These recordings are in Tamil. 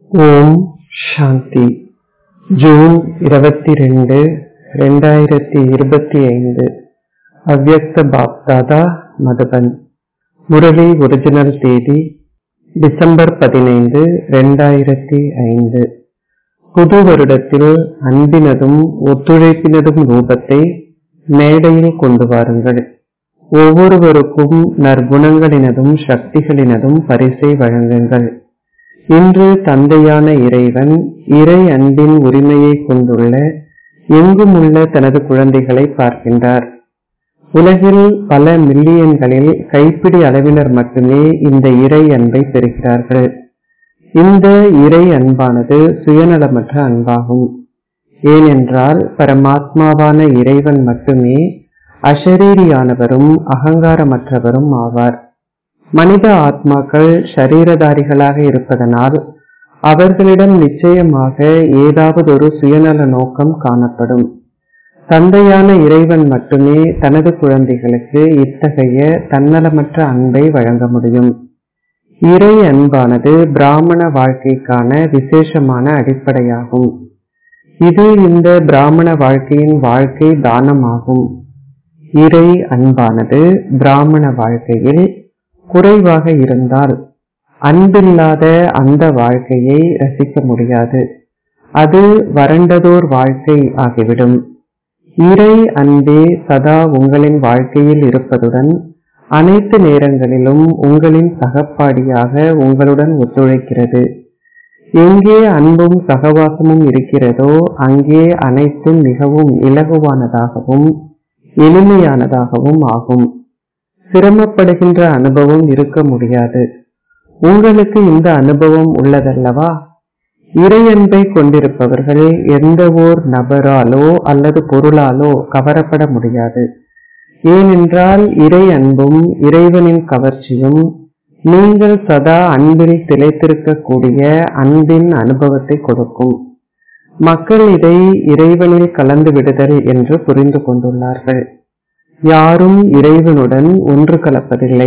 ஓம் சாந்தி ஜூன் இருபத்தி ரெண்டு ரெண்டாயிரத்தி இருபத்தி ஐந்து அவ்யக்த பாப்தாதா மதுபன் முரளி ஒரிஜினல் தேதி டிசம்பர் பதினைந்து ரெண்டாயிரத்தி ஐந்து புது வருடத்தில் அன்பினதும் ஒத்துழைப்பினதும் ரூபத்தை மேடையில் கொண்டு வாருங்கள் ஒவ்வொருவருக்கும் நற்குணங்களினதும் சக்திகளினதும் பரிசை வழங்குங்கள் இன்று தந்தையான இறைவன் இறை அன்பின் உரிமையை கொண்டுள்ள எங்கும் உள்ள தனது குழந்தைகளை பார்க்கின்றார் உலகில் பல மில்லியன்களில் கைப்பிடி அளவினர் மட்டுமே இந்த இறை அன்பை பெறுகிறார்கள் இந்த இறை அன்பானது சுயநலமற்ற அன்பாகும் ஏனென்றால் பரமாத்மாவான இறைவன் மட்டுமே அஷரீரியானவரும் அகங்காரமற்றவரும் ஆவார் மனித ஆத்மாக்கள் ஷரீரதாரிகளாக இருப்பதனால் அவர்களிடம் நிச்சயமாக ஏதாவது ஒரு சுயநல நோக்கம் காணப்படும் தந்தையான இறைவன் மட்டுமே தனது குழந்தைகளுக்கு இத்தகைய தன்னலமற்ற அன்பை வழங்க முடியும் இறை அன்பானது பிராமண வாழ்க்கைக்கான விசேஷமான அடிப்படையாகும் இது இந்த பிராமண வாழ்க்கையின் வாழ்க்கை தானமாகும் இறை அன்பானது பிராமண வாழ்க்கையில் குறைவாக இருந்தால் அன்பில்லாத அந்த வாழ்க்கையை ரசிக்க முடியாது அது வறண்டதோர் வாழ்க்கை ஆகிவிடும் இறை அன்பே சதா உங்களின் வாழ்க்கையில் இருப்பதுடன் அனைத்து நேரங்களிலும் உங்களின் சகப்பாடியாக உங்களுடன் ஒத்துழைக்கிறது எங்கே அன்பும் சகவாசமும் இருக்கிறதோ அங்கே அனைத்தும் மிகவும் இலகுவானதாகவும் எளிமையானதாகவும் ஆகும் சிரமப்படுகின்ற அனுபவம் இருக்க முடியாது உங்களுக்கு இந்த அனுபவம் உள்ளதல்லவா இறையன்பை கொண்டிருப்பவர்கள் எந்த ஓர் நபராலோ அல்லது பொருளாலோ கவரப்பட முடியாது ஏனென்றால் இறை அன்பும் இறைவனின் கவர்ச்சியும் நீங்கள் சதா அன்பில் திளைத்திருக்கக்கூடிய அன்பின் அனுபவத்தை கொடுக்கும் மக்கள் இதை இறைவனில் கலந்து விடுதல் என்று புரிந்து கொண்டுள்ளார்கள் யாரும் இறைவனுடன் ஒன்று கலப்பதில்லை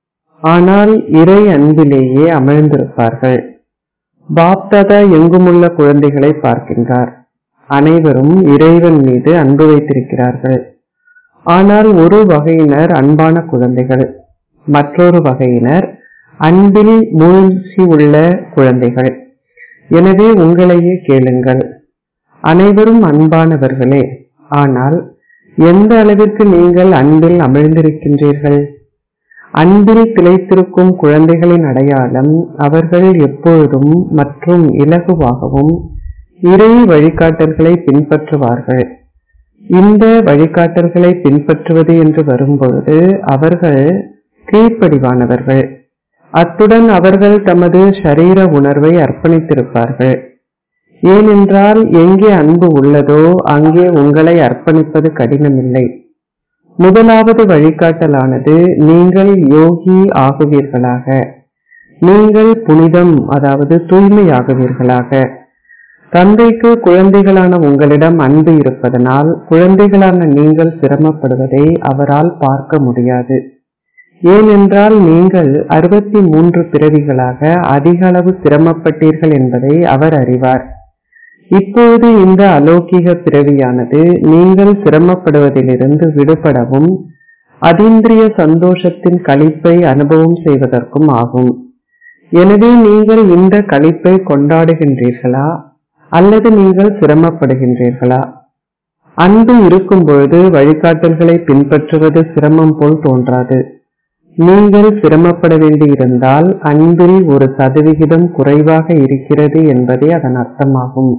ஆனால் இறை அன்பிலேயே அமிழ்ந்திருப்பார்கள் பாப்தாதா எங்குமுள்ள குழந்தைகளை பார்க்கின்றார் அனைவரும் இறைவன் மீது அன்பு வைத்திருக்கிறார்கள் ஆனால் ஒரு வகையினர் அன்பான குழந்தைகள் மற்றொரு வகையினர் அன்பில் மூழ்கி உள்ள குழந்தைகள் எனவே உங்களையே கேளுங்கள் அனைவரும் அன்பானவர்களே ஆனால் எந்த அளவிற்கு நீங்கள் அன்பில் அமிழ்ந்திருக்கின்றீர்கள் அன்பில் திளைத்திருக்கும் குழந்தைகளின் அடையாளம் அவர்கள் எப்பொழுதும் மற்றும் இலகுவாகவும் இறை வழிகாட்டல்களை பின்பற்றுவார்கள் இந்த வழிகாட்டல்களை பின்பற்றுவது என்று வரும்பொழுது அவர்கள் கீழ்ப்படிவானவர்கள் அத்துடன் அவர்கள் தமது ஷரீர உணர்வை அர்ப்பணித்திருப்பார்கள் ஏனென்றால் எங்கே அன்பு உள்ளதோ அங்கே உங்களை அர்ப்பணிப்பது கடினமில்லை முதலாவது வழிகாட்டலானது நீங்கள் யோகி ஆகுவீர்களாக நீங்கள் புனிதம் அதாவது தூய்மையாகுவீர்களாக தந்தைக்கு குழந்தைகளான உங்களிடம் அன்பு இருப்பதனால் குழந்தைகளான நீங்கள் சிரமப்படுவதை அவரால் பார்க்க முடியாது ஏனென்றால் நீங்கள் அறுபத்தி மூன்று பிறவிகளாக அதிக அளவு சிரமப்பட்டீர்கள் என்பதை அவர் அறிவார் இப்பொழுது இந்த அலௌகிக பிறவியானது நீங்கள் சிரமப்படுவதிலிருந்து விடுபடவும் அதீந்திரிய சந்தோஷத்தின் களிப்பை அனுபவம் செய்வதற்கும் ஆகும் எனவே நீங்கள் இந்த களிப்பை கொண்டாடுகின்றீர்களா அல்லது நீங்கள் சிரமப்படுகின்றீர்களா அன்பு இருக்கும் பொழுது வழிகாட்டல்களை பின்பற்றுவது சிரமம் போல் தோன்றாது நீங்கள் சிரமப்பட வேண்டியிருந்தால் அன்பில் ஒரு சதவிகிதம் குறைவாக இருக்கிறது என்பதே அதன் அர்த்தமாகும்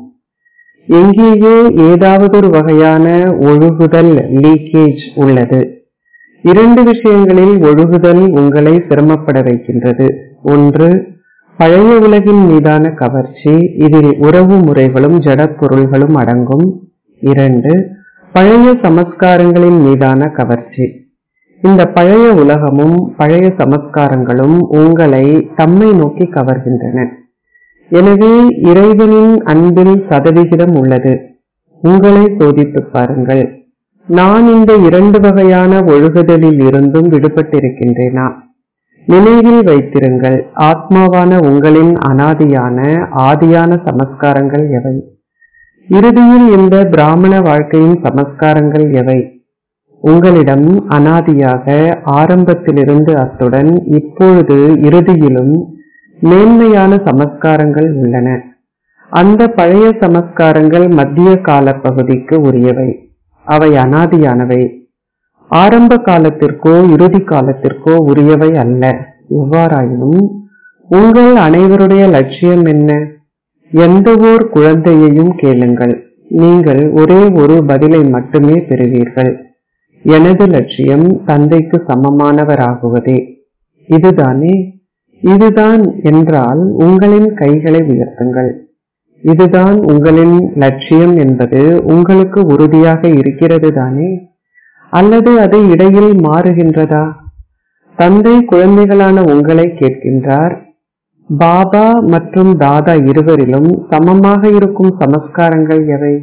எங்கேயோ ஏதாவது ஒரு வகையான ஒழுகுதல் லீக்கேஜ் உள்ளது இரண்டு விஷயங்களில் ஒழுகுதல் உங்களை சிரமப்பட வைக்கின்றது ஒன்று பழைய உலகின் மீதான கவர்ச்சி இதில் உறவு முறைகளும் ஜடப்பொருள்களும் அடங்கும் இரண்டு பழைய சமஸ்காரங்களின் மீதான கவர்ச்சி இந்த பழைய உலகமும் பழைய சமஸ்காரங்களும் உங்களை தம்மை நோக்கி கவர்கின்றன எனவே இறைவனின் அன்பில் சதவிகிதம் உள்ளது உங்களை சோதித்து பாருங்கள் நான் இந்த இரண்டு வகையான ஒழுகுதலில் இருந்தும் விடுபட்டிருக்கின்றேனா நினைவில் வைத்திருங்கள் ஆத்மாவான உங்களின் அனாதியான ஆதியான சமஸ்காரங்கள் எவை இறுதியில் இந்த பிராமண வாழ்க்கையின் சமஸ்காரங்கள் எவை உங்களிடம் அனாதியாக ஆரம்பத்திலிருந்து அத்துடன் இப்பொழுது இறுதியிலும் மேன்மையான சமஸ்காரங்கள் உள்ளன அந்த பழைய சமஸ்காரங்கள் மத்திய கால பகுதிக்கு உரியவை அவை அனாதியானவை ஆரம்ப காலத்திற்கோ இறுதி காலத்திற்கோ உரியவை அல்ல எவ்வாறாயினும் உங்கள் அனைவருடைய லட்சியம் என்ன எந்த ஓர் குழந்தையையும் கேளுங்கள் நீங்கள் ஒரே ஒரு பதிலை மட்டுமே பெறுவீர்கள் எனது லட்சியம் தந்தைக்கு சமமானவராகுவதே இதுதானே இதுதான் என்றால் உங்களின் கைகளை உயர்த்துங்கள் இதுதான் உங்களின் லட்சியம் என்பது உங்களுக்கு உறுதியாக இருக்கிறது தானே அல்லது அது இடையில் மாறுகின்றதா தந்தை குழந்தைகளான உங்களை கேட்கின்றார் பாபா மற்றும் தாதா இருவரிலும் சமமாக இருக்கும் சமஸ்காரங்கள் எவை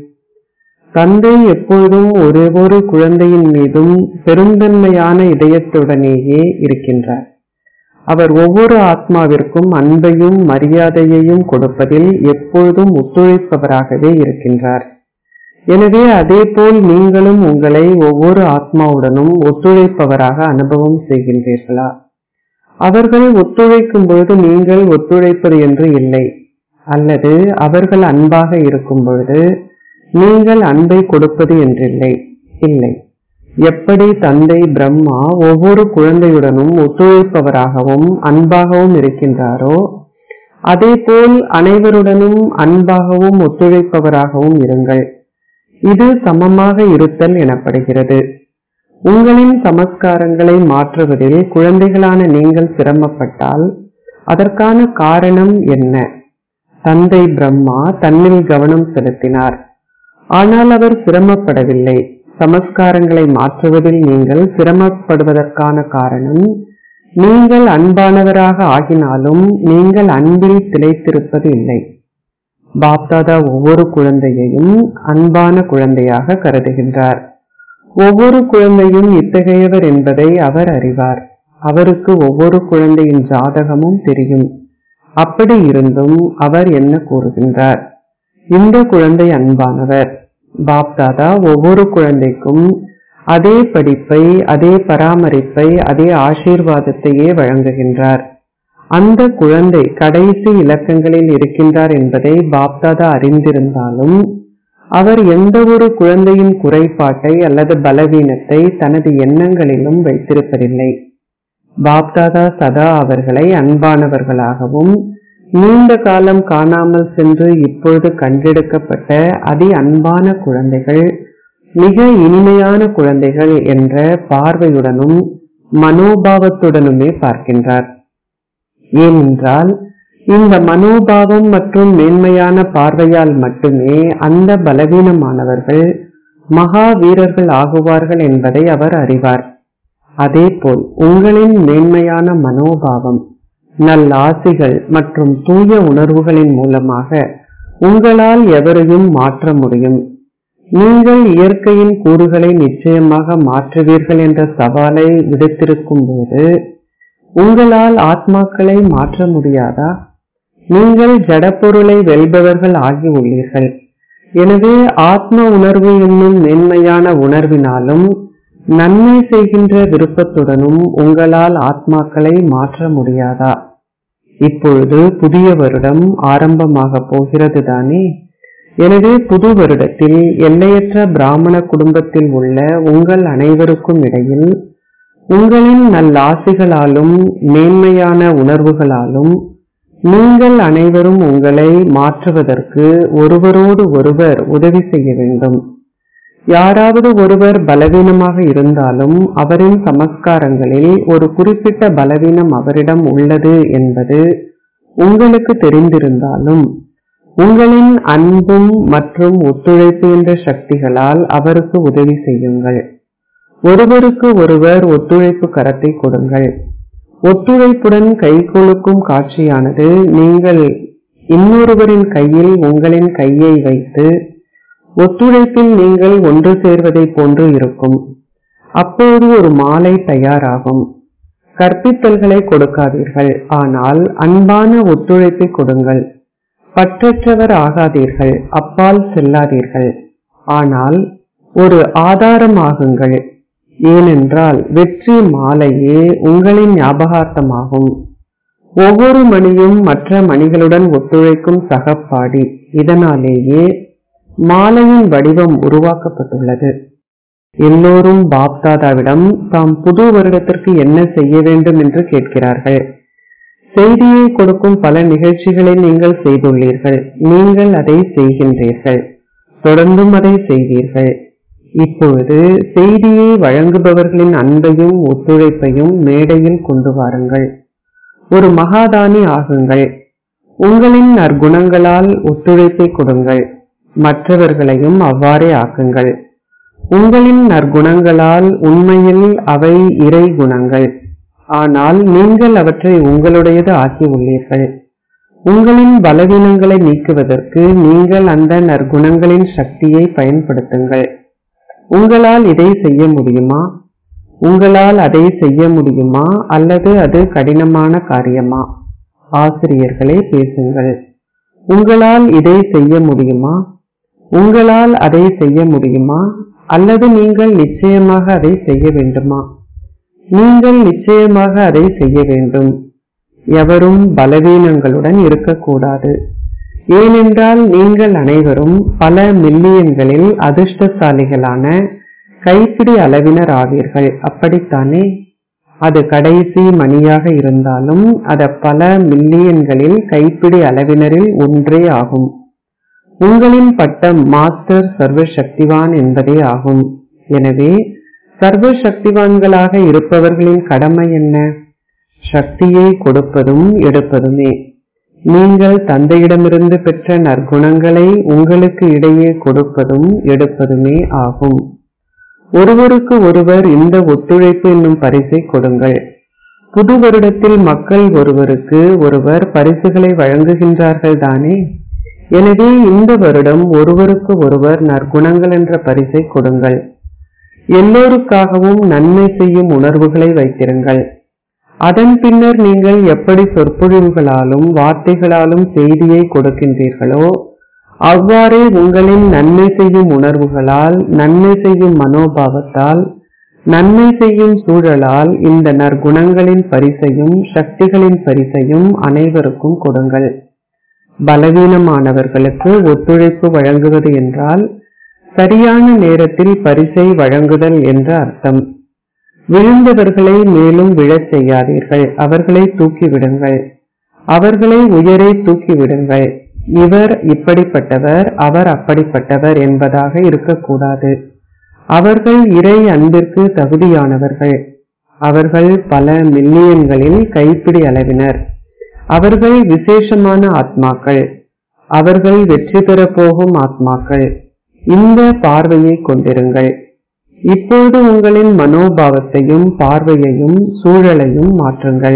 தந்தை எப்பொழுதும் ஒரே ஒரு குழந்தையின் மீதும் பெருந்தன்மையான இதயத்துடனேயே இருக்கின்றார் அவர் ஒவ்வொரு ஆத்மாவிற்கும் அன்பையும் மரியாதையையும் கொடுப்பதில் எப்பொழுதும் ஒத்துழைப்பவராகவே இருக்கின்றார் எனவே அதேபோல் நீங்களும் உங்களை ஒவ்வொரு ஆத்மாவுடனும் ஒத்துழைப்பவராக அனுபவம் செய்கின்றீர்களா அவர்கள் ஒத்துழைக்கும் பொழுது நீங்கள் ஒத்துழைப்பது என்று இல்லை அல்லது அவர்கள் அன்பாக இருக்கும் பொழுது நீங்கள் அன்பை கொடுப்பது என்றில்லை இல்லை எப்படி தந்தை பிரம்மா ஒவ்வொரு குழந்தையுடனும் ஒத்துழைப்பவராகவும் அன்பாகவும் இருக்கின்றாரோ அதேபோல் அனைவருடனும் அன்பாகவும் ஒத்துழைப்பவராகவும் இருங்கள் இது சமமாக இருத்தல் எனப்படுகிறது உங்களின் சமஸ்காரங்களை மாற்றுவதில் குழந்தைகளான நீங்கள் சிரமப்பட்டால் அதற்கான காரணம் என்ன தந்தை பிரம்மா தன்னில் கவனம் செலுத்தினார் ஆனால் அவர் சிரமப்படவில்லை சமஸ்காரங்களை மாற்றுவதில் நீங்கள் சிரமப்படுவதற்கான காரணம் நீங்கள் அன்பானவராக ஆகினாலும் நீங்கள் அன்பில் திளைத்திருப்பது இல்லை பாப்தாதா ஒவ்வொரு குழந்தையையும் அன்பான குழந்தையாக கருதுகின்றார் ஒவ்வொரு குழந்தையும் இத்தகையவர் என்பதை அவர் அறிவார் அவருக்கு ஒவ்வொரு குழந்தையின் ஜாதகமும் தெரியும் அப்படி இருந்தும் அவர் என்ன கூறுகின்றார் இந்த குழந்தை அன்பானவர் பாப்தாதா ஒவ்வொரு குழந்தைக்கும் அதே படிப்பை அதே பராமரிப்பை அதே ஆசீர்வாதத்தையே வழங்குகின்றார் அந்த குழந்தை கடைசி இலக்கங்களில் இருக்கின்றார் என்பதை பாப்தாதா அறிந்திருந்தாலும் அவர் எந்த ஒரு குழந்தையின் குறைபாட்டை அல்லது பலவீனத்தை தனது எண்ணங்களிலும் வைத்திருப்பதில்லை பாப்தாதா சதா அவர்களை அன்பானவர்களாகவும் நீண்ட காலம் காணாமல் சென்று இப்பொழுது கண்டெடுக்கப்பட்ட அதி அன்பான குழந்தைகள் மிக இனிமையான குழந்தைகள் என்ற பார்வையுடனும் மனோபாவத்துடனுமே பார்க்கின்றார் ஏனென்றால் இந்த மனோபாவம் மற்றும் மேன்மையான பார்வையால் மட்டுமே அந்த பலவீனமானவர்கள் மகா வீரர்கள் ஆகுவார்கள் என்பதை அவர் அறிவார் அதேபோல் உங்களின் மேன்மையான மனோபாவம் நல்லாசிகள் மற்றும் தூய உணர்வுகளின் மூலமாக உங்களால் எவரையும் மாற்ற முடியும் நீங்கள் இயற்கையின் கூறுகளை நிச்சயமாக மாற்றுவீர்கள் என்ற சவாலை விடுத்திருக்கும் போது உங்களால் ஆத்மாக்களை மாற்ற முடியாதா நீங்கள் ஜடப்பொருளை வெல்பவர்கள் ஆகி உள்ளீர்கள் எனவே ஆத்ம உணர்வு என்னும் மேன்மையான உணர்வினாலும் நன்மை செய்கின்ற விருப்பத்துடனும் உங்களால் ஆத்மாக்களை மாற்ற முடியாதா இப்பொழுது புதிய வருடம் ஆரம்பமாக போகிறது தானே எனவே புது வருடத்தில் எல்லையற்ற பிராமண குடும்பத்தில் உள்ள உங்கள் அனைவருக்கும் இடையில் உங்களின் நல்லாசிகளாலும் மேன்மையான உணர்வுகளாலும் நீங்கள் அனைவரும் உங்களை மாற்றுவதற்கு ஒருவரோடு ஒருவர் உதவி செய்ய வேண்டும் யாராவது ஒருவர் பலவீனமாக இருந்தாலும் அவரின் சமஸ்காரங்களில் ஒரு குறிப்பிட்ட பலவீனம் அவரிடம் உள்ளது என்பது உங்களுக்கு தெரிந்திருந்தாலும் உங்களின் அன்பும் மற்றும் ஒத்துழைப்பு என்ற சக்திகளால் அவருக்கு உதவி செய்யுங்கள் ஒருவருக்கு ஒருவர் ஒத்துழைப்பு கரத்தை கொடுங்கள் ஒத்துழைப்புடன் கைகொழுக்கும் காட்சியானது நீங்கள் இன்னொருவரின் கையில் உங்களின் கையை வைத்து ஒத்துழைப்பில் நீங்கள் ஒன்று சேர்வதை போன்று இருக்கும் அப்போது ஒரு மாலை தயாராகும் கற்பித்தல்களை கொடுக்காதீர்கள் ஆனால் அன்பான ஒத்துழைப்பை கொடுங்கள் பற்றற்றவர் ஆகாதீர்கள் அப்பால் செல்லாதீர்கள் ஆனால் ஒரு ஆதாரமாகுங்கள் ஏனென்றால் வெற்றி மாலையே உங்களின் ஞாபகார்த்தமாகும் ஒவ்வொரு மணியும் மற்ற மணிகளுடன் ஒத்துழைக்கும் சகப்பாடி இதனாலேயே மாலையின் வடிவம் உருவாக்கப்பட்டுள்ளது எல்லோரும் பாப்தாதாவிடம் தாம் புது வருடத்திற்கு என்ன செய்ய வேண்டும் என்று கேட்கிறார்கள் செய்தியை கொடுக்கும் பல நிகழ்ச்சிகளை நீங்கள் செய்துள்ளீர்கள் நீங்கள் அதை செய்கின்றீர்கள் தொடர்ந்தும் அதை செய்வீர்கள் இப்பொழுது செய்தியை வழங்குபவர்களின் அன்பையும் ஒத்துழைப்பையும் மேடையில் கொண்டு வாருங்கள் ஒரு மகாதானி ஆகுங்கள் உங்களின் நற்குணங்களால் ஒத்துழைப்பை கொடுங்கள் மற்றவர்களையும் அவ்வாறே ஆக்குங்கள் உங்களின் நற்குணங்களால் உண்மையில் அவை இறை குணங்கள் ஆனால் நீங்கள் அவற்றை உங்களுடையது ஆக்கி உள்ளீர்கள் உங்களின் பலவீனங்களை நீக்குவதற்கு நீங்கள் அந்த நற்குணங்களின் சக்தியை பயன்படுத்துங்கள் உங்களால் இதை செய்ய முடியுமா உங்களால் அதை செய்ய முடியுமா அல்லது அது கடினமான காரியமா ஆசிரியர்களே பேசுங்கள் உங்களால் இதை செய்ய முடியுமா உங்களால் அதை செய்ய முடியுமா அல்லது நீங்கள் நிச்சயமாக அதை செய்ய வேண்டுமா நீங்கள் நிச்சயமாக அதை செய்ய வேண்டும் எவரும் பலவீனங்களுடன் இருக்கக்கூடாது ஏனென்றால் நீங்கள் அனைவரும் பல மில்லியன்களில் அதிர்ஷ்டசாலிகளான கைப்பிடி அளவினர் ஆவீர்கள் அப்படித்தானே அது கடைசி மணியாக இருந்தாலும் அது பல மில்லியன்களில் கைப்பிடி அளவினரில் ஒன்றே ஆகும் உங்களின் பட்டம் மாஸ்டர் சர்வ சக்திவான் என்பதே ஆகும் எனவே சர்வ சக்திவான்களாக இருப்பவர்களின் கடமை என்ன சக்தியை கொடுப்பதும் எடுப்பதுமே நீங்கள் தந்தையிடமிருந்து பெற்ற நற்குணங்களை உங்களுக்கு இடையே கொடுப்பதும் எடுப்பதுமே ஆகும் ஒருவருக்கு ஒருவர் இந்த ஒத்துழைப்பு என்னும் பரிசை கொடுங்கள் புது வருடத்தில் மக்கள் ஒருவருக்கு ஒருவர் பரிசுகளை வழங்குகின்றார்கள் தானே எனவே இந்த வருடம் ஒருவருக்கு ஒருவர் நற்குணங்கள் என்ற பரிசை கொடுங்கள் எல்லோருக்காகவும் நன்மை செய்யும் உணர்வுகளை வைத்திருங்கள் அதன் பின்னர் நீங்கள் எப்படி சொற்பொழிவுகளாலும் வார்த்தைகளாலும் செய்தியை கொடுக்கின்றீர்களோ அவ்வாறே உங்களின் நன்மை செய்யும் உணர்வுகளால் நன்மை செய்யும் மனோபாவத்தால் நன்மை செய்யும் சூழலால் இந்த நற்குணங்களின் பரிசையும் சக்திகளின் பரிசையும் அனைவருக்கும் கொடுங்கள் பலவீனமானவர்களுக்கு ஒத்துழைப்பு வழங்குவது என்றால் சரியான நேரத்தில் பரிசை வழங்குதல் என்ற அர்த்தம் விழுந்தவர்களை மேலும் விழச் செய்யாதீர்கள் அவர்களை தூக்கிவிடுங்கள் அவர்களை உயரே தூக்கிவிடுங்கள் இவர் இப்படிப்பட்டவர் அவர் அப்படிப்பட்டவர் என்பதாக இருக்கக்கூடாது அவர்கள் இறை அன்பிற்கு தகுதியானவர்கள் அவர்கள் பல மில்லியன்களில் கைப்பிடி அளவினர் அவர்கள் விசேஷமான ஆத்மாக்கள் அவர்கள் வெற்றி பெறப் போகும் ஆத்மாக்கள் இந்த பார்வையை கொண்டிருங்கள் இப்போது உங்களின் மனோபாவத்தையும் பார்வையையும் சூழலையும் மாற்றுங்கள்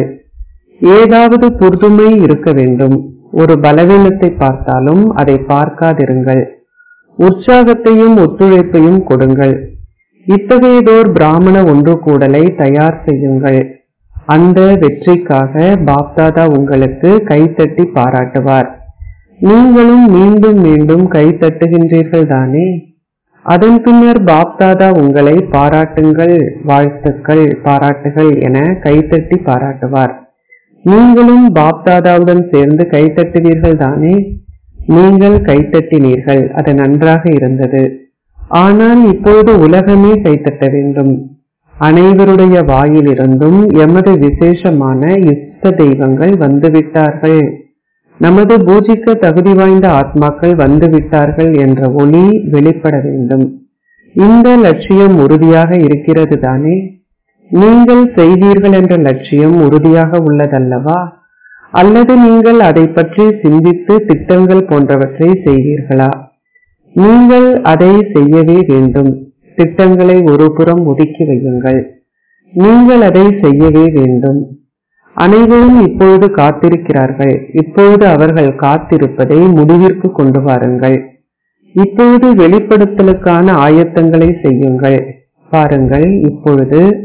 ஏதாவது புதுமை இருக்க வேண்டும் ஒரு பலவீனத்தை பார்த்தாலும் அதை பார்க்காதிருங்கள் உற்சாகத்தையும் ஒத்துழைப்பையும் கொடுங்கள் இத்தகையதோர் பிராமண ஒன்று கூடலை தயார் செய்யுங்கள் அந்த வெற்றிக்காக பாப்தாதா உங்களுக்கு கைத்தட்டி பாராட்டுவார் நீங்களும் மீண்டும் மீண்டும் கை தட்டுகின்றீர்கள் தானே அதன் பின்னர் பாப்தாதா உங்களை பாராட்டுங்கள் வாழ்த்துக்கள் பாராட்டுகள் என கைத்தட்டி பாராட்டுவார் நீங்களும் பாப்தாதாவுடன் சேர்ந்து கைத்தட்டுவீர்கள் தானே நீங்கள் கைத்தட்டினீர்கள் அது நன்றாக இருந்தது ஆனால் இப்போது உலகமே கைத்தட்ட வேண்டும் அனைவருடைய வாயிலிருந்தும் எமது விசேஷமான இஷ்ட தெய்வங்கள் வந்துவிட்டார்கள் நமது பூஜிக்க தகுதி வாய்ந்த ஆத்மாக்கள் வந்துவிட்டார்கள் என்ற ஒளி வெளிப்பட வேண்டும் இந்த லட்சியம் உறுதியாக இருக்கிறது தானே நீங்கள் செய்வீர்கள் என்ற லட்சியம் உறுதியாக உள்ளதல்லவா அல்லது நீங்கள் அதை பற்றி சிந்தித்து திட்டங்கள் போன்றவற்றை செய்வீர்களா நீங்கள் அதை செய்யவே வேண்டும் திட்டங்களை ஒருபுறம் ஒதுக்கி வையுங்கள் நீங்கள் அதை செய்யவே வேண்டும் அனைவரும் இப்பொழுது காத்திருக்கிறார்கள் இப்பொழுது அவர்கள் காத்திருப்பதை முடிவிற்கு கொண்டு வாருங்கள் இப்பொழுது வெளிப்படுத்தலுக்கான ஆயத்தங்களை செய்யுங்கள் பாருங்கள் இப்பொழுது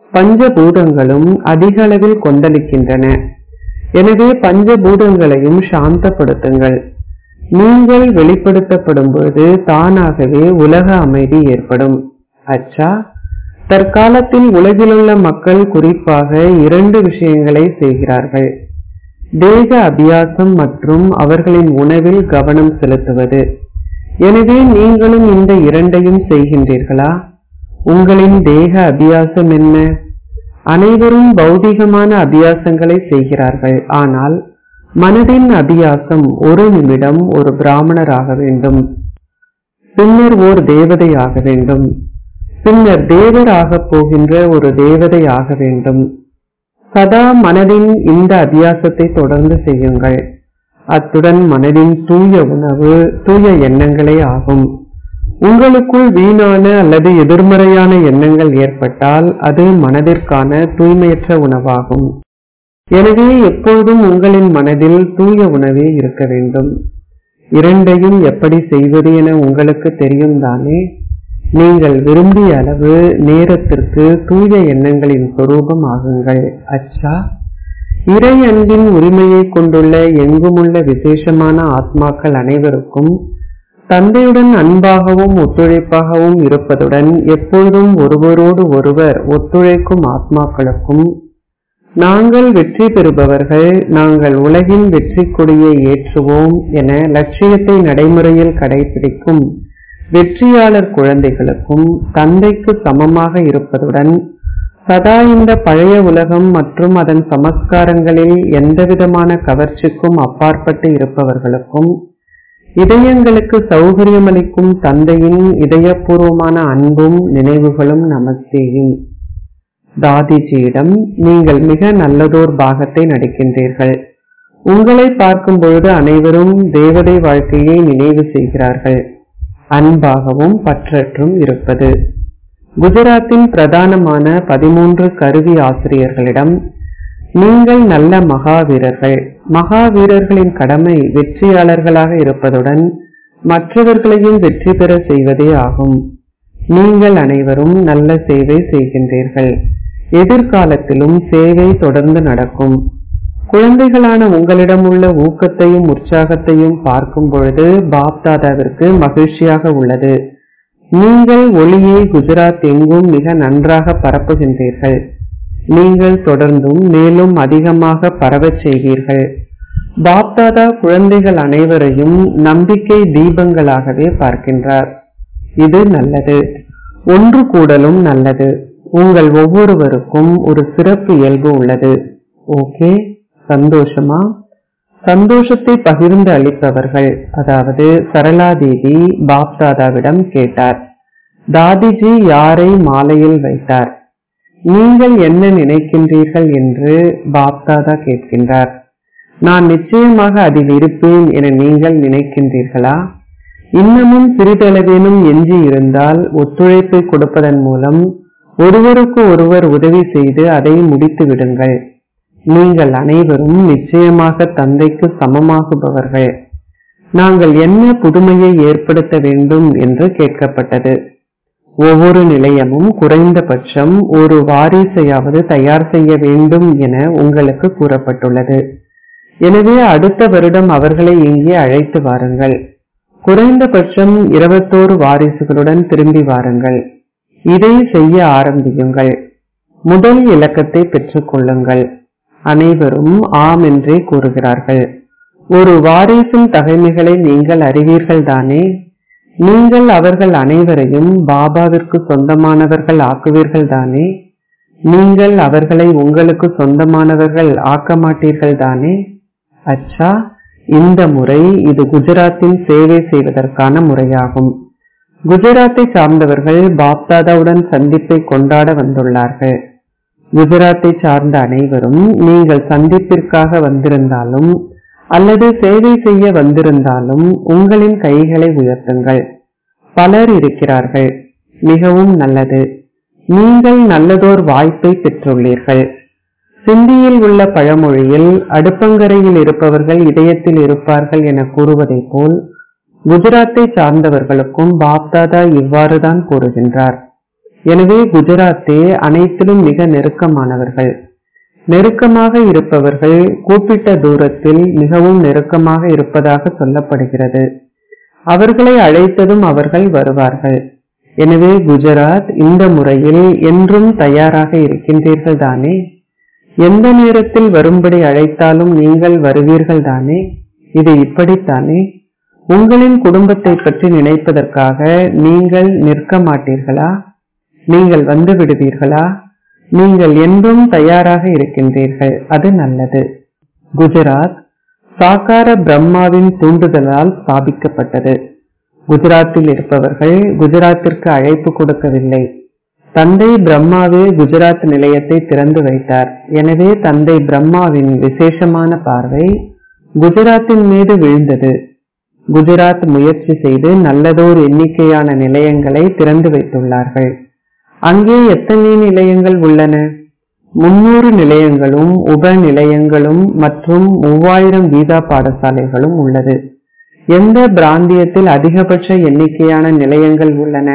பஞ்சபூதங்களும் அதிக அளவில் கொந்தளிக்கின்றன எனவே பஞ்சபூதங்களையும் சாந்தப்படுத்துங்கள் நீங்கள் வெளிப்படுத்தப்படும் பொழுது தானாகவே உலக அமைதி ஏற்படும் அச்சா தற்காலத்தில் உலகிலுள்ள மக்கள் குறிப்பாக இரண்டு விஷயங்களை செய்கிறார்கள் தேக அபியாசம் மற்றும் அவர்களின் உணவில் கவனம் செலுத்துவது எனவே நீங்களும் இந்த இரண்டையும் செய்கின்றீர்களா உங்களின் தேக அபியாசம் என்ன அனைவரும் பௌதிகமான அபியாசங்களை செய்கிறார்கள் ஆனால் மனதின் அபியாசம் ஒரு நிமிடம் ஒரு பிராமணர் ஆக வேண்டும் பின்னர் ஓர் தேவதை ஆக வேண்டும் பின்னர் தேவர் ஆகப் போகின்ற ஒரு தேவதை ஆக வேண்டும் சதா மனதின் இந்த அபியாசத்தை தொடர்ந்து செய்யுங்கள் அத்துடன் மனதின் தூய உணவு தூய எண்ணங்களே ஆகும் உங்களுக்குள் வீணான அல்லது எதிர்மறையான எண்ணங்கள் ஏற்பட்டால் அது மனதிற்கான தூய்மையற்ற உணவாகும் எனவே எப்பொழுதும் உங்களின் மனதில் தூய உணவே இருக்க வேண்டும் இரண்டையும் எப்படி செய்வது என உங்களுக்கு தெரியும் தானே நீங்கள் விரும்பிய அளவு நேரத்திற்கு தூய எண்ணங்களின் சொரூபம் ஆகுங்கள் அச்சா இறை அன்பின் உரிமையை கொண்டுள்ள எங்குமுள்ள விசேஷமான ஆத்மாக்கள் அனைவருக்கும் தந்தையுடன் அன்பாகவும் ஒத்துழைப்பாகவும் இருப்பதுடன் எப்பொழுதும் ஒருவரோடு ஒருவர் ஒத்துழைக்கும் ஆத்மாக்களுக்கும் நாங்கள் வெற்றி பெறுபவர்கள் நாங்கள் உலகின் வெற்றி கொடியை ஏற்றுவோம் என லட்சியத்தை நடைமுறையில் கடைபிடிக்கும் வெற்றியாளர் குழந்தைகளுக்கும் தந்தைக்கு சமமாக இருப்பதுடன் சதா இந்த பழைய உலகம் மற்றும் அதன் சமஸ்காரங்களில் எந்தவிதமான கவர்ச்சிக்கும் அப்பாற்பட்டு இருப்பவர்களுக்கும் இதயங்களுக்கு சௌகரியமளிக்கும் தந்தையின் இதயபூர்வமான அன்பும் நினைவுகளும் நமஸ்தேயும் தாதிஜியிடம் நீங்கள் மிக நல்லதோர் பாகத்தை நடிக்கின்றீர்கள் உங்களை பார்க்கும் பொழுது அனைவரும் தேவதை வாழ்க்கையை நினைவு செய்கிறார்கள் அன்பாகவும் பற்றற்றும் இருப்பது குஜராத்தின் பிரதானமான பதிமூன்று கருவி ஆசிரியர்களிடம் நீங்கள் நல்ல மகாவீரர்கள் மகாவீரர்களின் கடமை வெற்றியாளர்களாக இருப்பதுடன் மற்றவர்களையும் வெற்றி பெற செய்வதே ஆகும் நீங்கள் அனைவரும் நல்ல சேவை செய்கின்றீர்கள் எதிர்காலத்திலும் சேவை தொடர்ந்து நடக்கும் குழந்தைகளான உங்களிடம் உள்ள ஊக்கத்தையும் உற்சாகத்தையும் பார்க்கும் பொழுது பாப்தாதாவிற்கு மகிழ்ச்சியாக உள்ளது நீங்கள் ஒளியை குஜராத் எங்கும் மிக நன்றாக பரப்புகின்றீர்கள் நீங்கள் தொடர்ந்தும் மேலும் அதிகமாக பரவச் செய்வீர்கள் பாப்தாதா குழந்தைகள் அனைவரையும் நம்பிக்கை தீபங்களாகவே பார்க்கின்றார் இது நல்லது ஒன்று கூடலும் நல்லது உங்கள் ஒவ்வொருவருக்கும் ஒரு சிறப்பு இயல்பு உள்ளது ஓகே சந்தோஷமா சந்தோஷத்தை பகிர்ந்து அளிப்பவர்கள் அதாவது சரளாதேவி பாப்தாதாவிடம் கேட்டார் தாதிஜி யாரை மாலையில் வைத்தார் நீங்கள் என்ன நினைக்கின்றீர்கள் என்று பாப்தாதா கேட்கின்றார் நான் நிச்சயமாக அதில் இருப்பேன் என நீங்கள் நினைக்கின்றீர்களா இன்னமும் சிறிதளவேனும் எஞ்சி இருந்தால் ஒத்துழைப்பை கொடுப்பதன் மூலம் ஒருவருக்கு ஒருவர் உதவி செய்து அதை முடித்து விடுங்கள் நீங்கள் அனைவரும் நிச்சயமாக தந்தைக்கு சமமாகுபவர்கள் நாங்கள் என்ன புதுமையை ஏற்படுத்த வேண்டும் என்று கேட்கப்பட்டது ஒவ்வொரு நிலையமும் குறைந்தபட்சம் ஒரு வாரிசையாவது தயார் செய்ய வேண்டும் என உங்களுக்கு கூறப்பட்டுள்ளது எனவே அடுத்த வருடம் அவர்களை இங்கே அழைத்து வாருங்கள் குறைந்தபட்சம் இருபத்தோரு வாரிசுகளுடன் திரும்பி வாருங்கள் இதை செய்ய ஆரம்பியுங்கள் முதல் இலக்கத்தை பெற்றுக் கொள்ளுங்கள் அனைவரும் ஆம் என்றே கூறுகிறார்கள் ஒரு வாரிசின் தகைமைகளை நீங்கள் அறிவீர்கள் தானே நீங்கள் அவர்கள் அனைவரையும் பாபாவிற்கு சொந்தமானவர்கள் ஆக்குவீர்கள் தானே நீங்கள் அவர்களை உங்களுக்கு சொந்தமானவர்கள் ஆக்க மாட்டீர்கள் தானே அச்சா இந்த முறை இது குஜராத்தின் சேவை செய்வதற்கான முறையாகும் குஜராத்தை சார்ந்தவர்கள் பாப்தாதாவுடன் சந்திப்பை கொண்டாட வந்துள்ளார்கள் குஜராத்தை சார்ந்த அனைவரும் நீங்கள் சந்திப்பிற்காக வந்திருந்தாலும் அல்லது சேவை செய்ய வந்திருந்தாலும் உங்களின் கைகளை உயர்த்துங்கள் பலர் இருக்கிறார்கள் மிகவும் நல்லது நீங்கள் நல்லதோர் வாய்ப்பை பெற்றுள்ளீர்கள் சிந்தியில் உள்ள பழமொழியில் அடுப்பங்கரையில் இருப்பவர்கள் இதயத்தில் இருப்பார்கள் என கூறுவதைப் போல் குஜராத்தை சார்ந்தவர்களுக்கும் பாப்தாதா இவ்வாறுதான் கூறுகின்றார் எனவே குஜராத்தே அனைத்திலும் மிக நெருக்கமானவர்கள் நெருக்கமாக இருப்பவர்கள் கூப்பிட்ட தூரத்தில் மிகவும் நெருக்கமாக இருப்பதாக சொல்லப்படுகிறது அவர்களை அழைத்ததும் அவர்கள் வருவார்கள் எனவே குஜராத் இந்த முறையில் என்றும் தயாராக இருக்கின்றீர்கள் தானே எந்த நேரத்தில் வரும்படி அழைத்தாலும் நீங்கள் வருவீர்கள் தானே இது இப்படித்தானே உங்களின் குடும்பத்தை பற்றி நினைப்பதற்காக நீங்கள் நிற்க மாட்டீர்களா நீங்கள் வந்து விடுவீர்களா நீங்கள் என்றும் தயாராக இருக்கின்றீர்கள் அது நல்லது குஜராத் சாக்கார பிரம்மாவின் தூண்டுதலால் ஸ்தாபிக்கப்பட்டது குஜராத்தில் இருப்பவர்கள் குஜராத்திற்கு அழைப்பு கொடுக்கவில்லை தந்தை பிரம்மாவே குஜராத் நிலையத்தை திறந்து வைத்தார் எனவே தந்தை பிரம்மாவின் விசேஷமான பார்வை குஜராத்தின் மீது விழுந்தது குஜராத் முயற்சி செய்து நல்லதோர் எண்ணிக்கையான நிலையங்களை திறந்து வைத்துள்ளார்கள் அங்கே எத்தனை நிலையங்கள் உள்ளன முன்னூறு நிலையங்களும் உப நிலையங்களும் மற்றும் மூவாயிரம் கீதா பாடசாலைகளும் உள்ளது எந்த பிராந்தியத்தில் அதிகபட்ச எண்ணிக்கையான நிலையங்கள் உள்ளன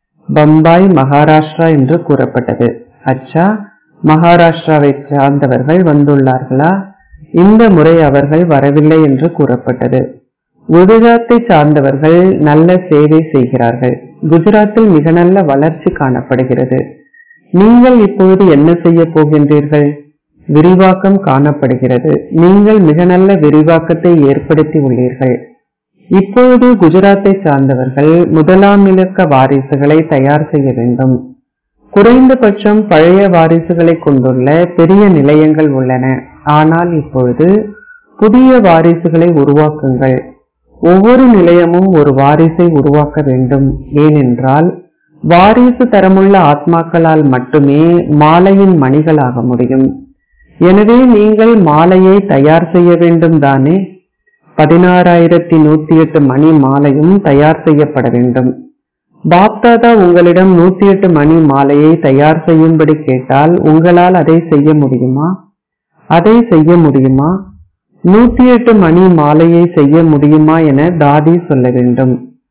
பம்பாய் மகாராஷ்டிரா என்று கூறப்பட்டது அச்சா மகாராஷ்டிராவை சார்ந்தவர்கள் வந்துள்ளார்களா இந்த முறை அவர்கள் வரவில்லை என்று கூறப்பட்டது குஜராத்தை சார்ந்தவர்கள் நல்ல சேவை செய்கிறார்கள் குஜராத்தில் மிக நல்ல வளர்ச்சி காணப்படுகிறது நீங்கள் இப்பொழுது என்ன செய்ய போகின்றீர்கள் விரிவாக்கம் காணப்படுகிறது நீங்கள் மிக நல்ல விரிவாக்கத்தை ஏற்படுத்தி உள்ளீர்கள் இப்பொழுது குஜராத்தை சார்ந்தவர்கள் முதலாம் இலக்க வாரிசுகளை தயார் செய்ய வேண்டும் குறைந்தபட்சம் பழைய வாரிசுகளை கொண்டுள்ள பெரிய நிலையங்கள் உள்ளன ஆனால் இப்பொழுது புதிய வாரிசுகளை உருவாக்குங்கள் ஒவ்வொரு நிலையமும் ஒரு வாரிசை உருவாக்க வேண்டும் ஏனென்றால் வாரிசு தரமுள்ள ஆத்மாக்களால் மட்டுமே மாலையின் மணிகளாக முடியும் எனவே நீங்கள் மாலையை தயார் செய்ய வேண்டும் தானே பதினாறாயிரத்தி நூத்தி எட்டு மணி மாலையும் தயார் செய்யப்பட வேண்டும் பாப்தாதா உங்களிடம் நூத்தி எட்டு மணி மாலையை தயார் செய்யும்படி கேட்டால் உங்களால் அதை செய்ய முடியுமா அதை செய்ய முடியுமா நூத்தி எட்டு மணி மாலையை செய்ய முடியுமா என தாதி சொல்ல வேண்டும்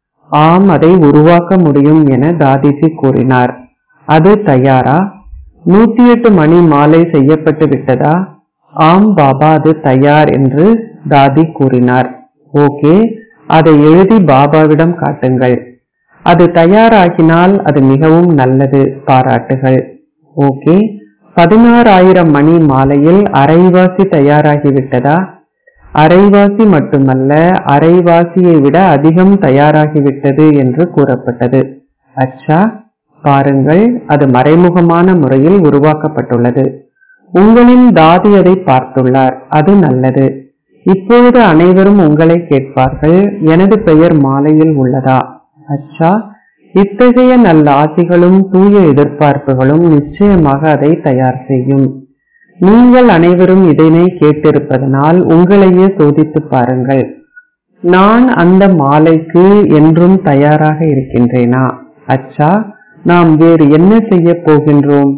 ஆம் அதை உருவாக்க முடியும் என தாதிஜி கூறினார் அது தயாரா நூத்தி எட்டு மணி மாலை செய்யப்பட்டு விட்டதா ஆம் பாபா அது தயார் என்று தாதி கூறினார் ஓகே அதை எழுதி பாபாவிடம் காட்டுங்கள் அது தயாராகினால் அது மிகவும் நல்லது பாராட்டுகள் ஓகே பதினாறாயிரம் மணி மாலையில் அரைவாசி தயாராகிவிட்டதா அரைவாசி மட்டுமல்ல அரைவாசியை விட அதிகம் தயாராகிவிட்டது என்று கூறப்பட்டது அச்சா பாருங்கள் அது மறைமுகமான முறையில் உருவாக்கப்பட்டுள்ளது உங்களின் தாதி அதை பார்த்துள்ளார் அது நல்லது இப்பொழுது அனைவரும் உங்களை கேட்பார்கள் எனது பெயர் மாலையில் உள்ளதா அச்சா இத்தகைய நல்ல ஆசைகளும் தூய எதிர்பார்ப்புகளும் நிச்சயமாக அதை தயார் செய்யும் நீங்கள் அனைவரும் இதனை கேட்டிருப்பதனால் உங்களையே சோதித்து பாருங்கள் நான் அந்த மாலைக்கு என்றும் தயாராக இருக்கின்றேனா அச்சா நாம் வேறு என்ன செய்ய போகின்றோம்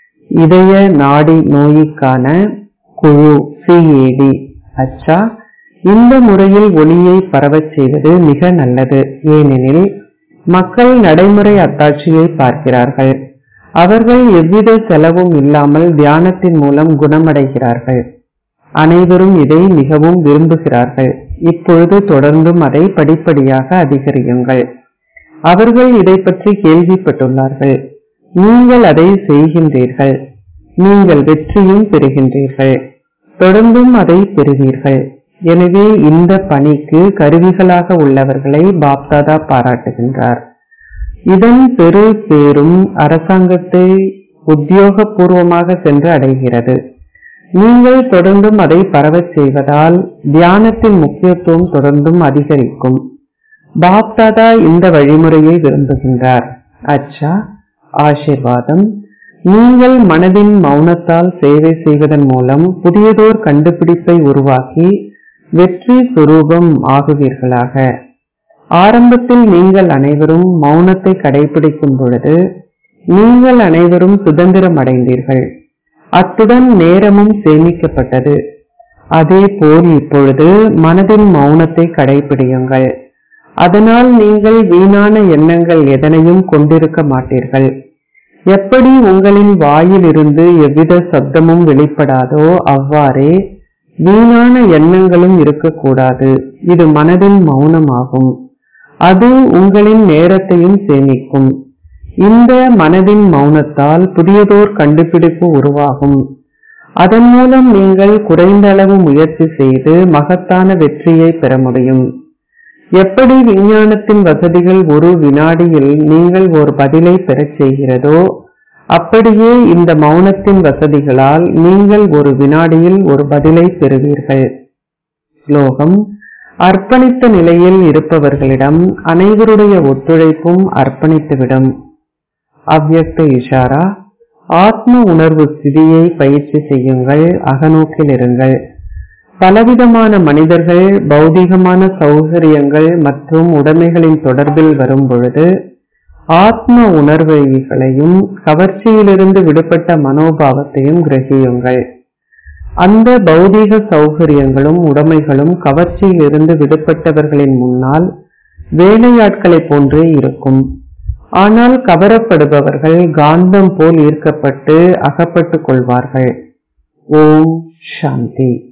இதய நாடி நோய்க்கான குழு சிஏடி அச்சா இந்த முறையில் ஒளியை பரவச் செய்வது மிக நல்லது ஏனெனில் மக்கள் நடைமுறை அத்தாட்சியை பார்க்கிறார்கள் அவர்கள் எவ்வித செலவும் இல்லாமல் தியானத்தின் மூலம் குணமடைகிறார்கள் அனைவரும் இதை மிகவும் விரும்புகிறார்கள் இப்பொழுது தொடர்ந்தும் அதை படிப்படியாக அதிகரியுங்கள் அவர்கள் இதை பற்றி கேள்விப்பட்டுள்ளார்கள் நீங்கள் அதை செய்கின்றீர்கள் நீங்கள் வெற்றியும் பெறுகின்றீர்கள் தொடர்ந்தும் அதை பெறுவீர்கள் எனவே இந்த பணிக்கு கருவிகளாக உள்ளவர்களை பாப்தாதா பாராட்டுகின்றார் இதன் பெரு பேரும் அரசாங்கத்தை உத்தியோகபூர்வமாக சென்று அடைகிறது நீங்கள் தொடர்ந்தும் அதை பரவச் செய்வதால் தியானத்தின் முக்கியத்துவம் தொடர்ந்தும் அதிகரிக்கும் பாப்தாதா இந்த வழிமுறையை விரும்புகின்றார் அச்சா ஆசிர்வாதம் நீங்கள் மனதின் மௌனத்தால் சேவை செய்வதன் மூலம் புதியதோர் கண்டுபிடிப்பை உருவாக்கி வெற்றி சுரூபம் ஆகுவீர்களாக ஆரம்பத்தில் நீங்கள் அனைவரும் மௌனத்தை கடைபிடிக்கும் பொழுது நீங்கள் அனைவரும் சுதந்திரம் அடைந்தீர்கள் அத்துடன் நேரமும் சேமிக்கப்பட்டது அதே போல் இப்பொழுது மனதின் மௌனத்தை கடைபிடியுங்கள் அதனால் நீங்கள் வீணான எண்ணங்கள் எதனையும் கொண்டிருக்க மாட்டீர்கள் எப்படி உங்களின் வாயிலிருந்து எவ்வித சப்தமும் வெளிப்படாதோ அவ்வாறே வீணான எண்ணங்களும் இருக்கக்கூடாது இது மனதின் மௌனமாகும் அது உங்களின் நேரத்தையும் சேமிக்கும் இந்த மனதின் மௌனத்தால் புதியதோர் கண்டுபிடிப்பு உருவாகும் அதன் மூலம் நீங்கள் குறைந்த அளவு முயற்சி செய்து மகத்தான வெற்றியை பெற முடியும் எப்படி விஞ்ஞானத்தின் வசதிகள் ஒரு வினாடியில் நீங்கள் ஒரு பதிலை பெறச் செய்கிறதோ அப்படியே இந்த மௌனத்தின் வசதிகளால் நீங்கள் ஒரு வினாடியில் ஒரு பதிலை பெறுவீர்கள் ஸ்லோகம் அர்ப்பணித்த நிலையில் இருப்பவர்களிடம் அனைவருடைய ஒத்துழைப்பும் அர்ப்பணித்துவிடும் அவ்யக்த இஷாரா ஆத்ம உணர்வு ஸ்திதியை பயிற்சி செய்யுங்கள் அகநோக்கில் இருங்கள் பலவிதமான மனிதர்கள் பௌதிகமான சௌகரியங்கள் மற்றும் உடைமைகளின் தொடர்பில் வரும் பொழுது ஆத்ம உணர்வுகளையும் கவர்ச்சியிலிருந்து விடுபட்ட மனோபாவத்தையும் கிரகியுங்கள் அந்த பௌதீக சௌகரியங்களும் உடைமைகளும் கவர்ச்சியிலிருந்து விடுபட்டவர்களின் முன்னால் வேலையாட்களைப் போன்றே இருக்கும் ஆனால் கவரப்படுபவர்கள் காந்தம் போல் ஈர்க்கப்பட்டு அகப்பட்டுக் கொள்வார்கள் ஓம் சாந்தி